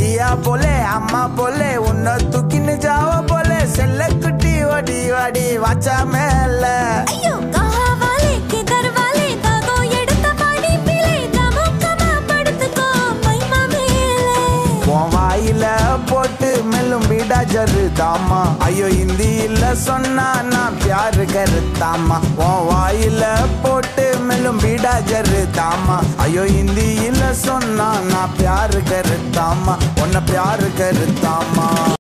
ஜியா போலே அம்மா போலே உன்னை தூக்கின்னு ஜாவ போலே செல்ல குட்டி ஓடி ஓடி வாச்சா மேல ஐயோ காவாலே கிதர்வாலே தாகோ எடுத்த படிப்பிலே தமுக்கமா படுத்துக்கோ மைமா மேலே உன் வாயில போட்டு மெல்லும் பீடா ஜருதாமா ஐயோ ஹிந்தியில சொன்னா நான் பியாரு கருத்தாமா உன் வாயில போட்டு மெல்லும் பீடா ஜருதாமா ஐயோ ஹிந்தியில சொன்னா நான் பியாரு கருத்தாமா உன்னை பியாரு கருத்தாமா